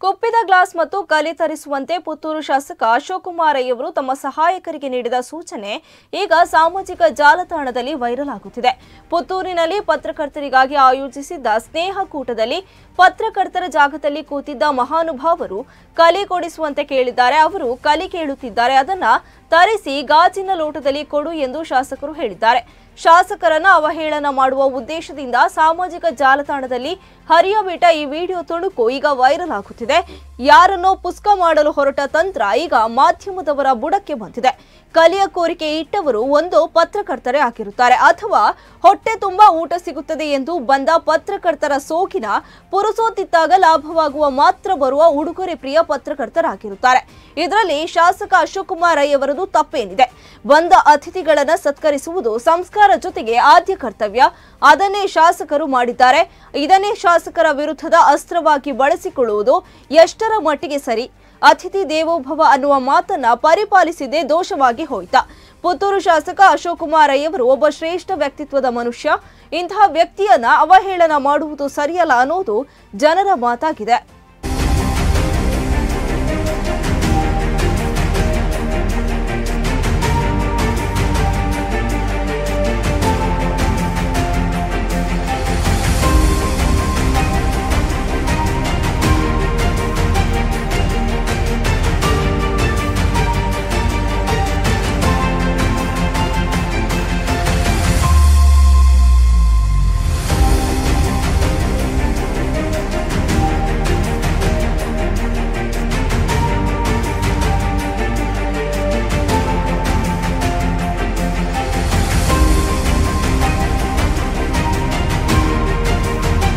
ಕುಪ್ಪಿದ glass ಮತ್ತು ಕಲಿ ತರಿಸುವಂತೆ ಪುತ್ತೂರು ಶಾಸಕ ಅಶೋಕ್ ಕುಮಾರ್ ಅವರು ತಮ್ಮ ಸಹಾಯಕರಿಗೆ ನೀಡಿದ ಸೂಚನೆ ಈಗ ಸಾಮಾಜಿಕ ಜಾಲತಾಣದಲ್ಲಿ ವೈರಲ್ ಆಗುತ್ತಿದೆ ಪುತ್ತೂರಿನಲ್ಲಿ ಪತ್ರಕರ್ತರಿಗಾಗಿ ಆಯೋಜಿಸಿದ್ದ ಸ್ನೇಹ ಕೂಟದಲ್ಲಿ ಪತ್ರಕರ್ತರ ಜಾಗದಲ್ಲಿ ಕೂತಿದ್ದ ಮಹಾನುಭಾವರು ಕಲಿ ಕೊಡಿಸುವಂತೆ ಕೇಳಿದ್ದಾರೆ ಅವರು ಕಲಿ ಕೇಳುತ್ತಿದ್ದಾರೆ ಅದನ್ನ ತರಿಸಿ ಗಾಜಿನ ಲೋಟದಲ್ಲಿ ಕೊಡು ಎಂದು ಶಾಸಕರು ಹೇಳಿದ್ದಾರೆ ಶಾಸಕರನ್ನ ಅವಹೇಳನ ಮಾಡುವ ಉದ್ದೇಶದಿಂದ ಸಾಮಾಜಿಕ ಜಾಲತಾಣದಲ್ಲಿ ಹರಿಯಬಿಟ್ಟ ಈ ವಿಡಿಯೋ ತುಣುಕು ಈಗ ವೈರಲ್ ಆಗುತ್ತಿದೆ ಯಾರನ್ನೋ ಪುಸ್ಕ ಮಾಡಲು ಹೊರಟ ತಂತ್ರ ಈಗ ಮಾಧ್ಯಮದವರ ಬುಡಕ್ಕೆ ಬಂದಿದೆ ಕಲಿಯ ಕೋರಿಕೆ ಇಟ್ಟವರು ಒಂದು ಪತ್ರಕರ್ತರೇ ಆಗಿರುತ್ತಾರೆ ಅಥವಾ ಹೊಟ್ಟೆ ತುಂಬಾ ಊಟ ಸಿಗುತ್ತದೆ ಎಂದು ಬಂದ ಪತ್ರಕರ್ತರ ಸೋಗಿನ ಪುರುಸೋತಿದ್ದಾಗ ಲಾಭವಾಗುವ ಮಾತ್ರ ಬರುವ ಉಡುಗೊರೆ ಪ್ರಿಯ ಪತ್ರಕರ್ತರಾಗಿರುತ್ತಾರೆ ಇದರಲ್ಲಿ ಶಾಸಕ ಅಶೋಕ್ ಕುಮಾರ್ ರೈ ಅವರದು ತಪ್ಪೇನಿದೆ ಬಂದ ಅತಿಥಿಗಳನ್ನ ಸತ್ಕರಿಸುವುದು ಸಂಸ್ಕಾರ ಜೊತೆಗೆ ಆದ್ಯ ಕರ್ತವ್ಯ ಅದನ್ನೇ ಶಾಸಕರು ಮಾಡಿದ್ದಾರೆ ಇದನ್ನೇ ಶಾಸಕರ ವಿರುದ್ಧದ ಅಸ್ತ್ರವಾಗಿ ಬಳಸಿಕೊಳ್ಳುವುದು ಎಷ್ಟರ ಮಟ್ಟಿಗೆ ಸರಿ ಅತಿಥಿ ದೇವೋಭವ ಅನ್ನುವ ಮಾತನ್ನ ಪರಿಪಾಲಿಸಿದೆ ದೋಷವಾಗಿ ಹೋಯ್ತಾ ಪುತ್ತೂರು ಶಾಸಕ ಅಶೋಕ್ ಕುಮಾರ್ ರೈ ಅವರು ಒಬ್ಬ ಶ್ರೇಷ್ಠ ವ್ಯಕ್ತಿತ್ವದ ಮನುಷ್ಯ ಇಂತಹ ವ್ಯಕ್ತಿಯನ್ನ ಅವಹೇಳನ ಮಾಡುವುದು ಸರಿಯಲ್ಲ ಅನ್ನೋದು ಜನರ ಮಾತಾಗಿದೆ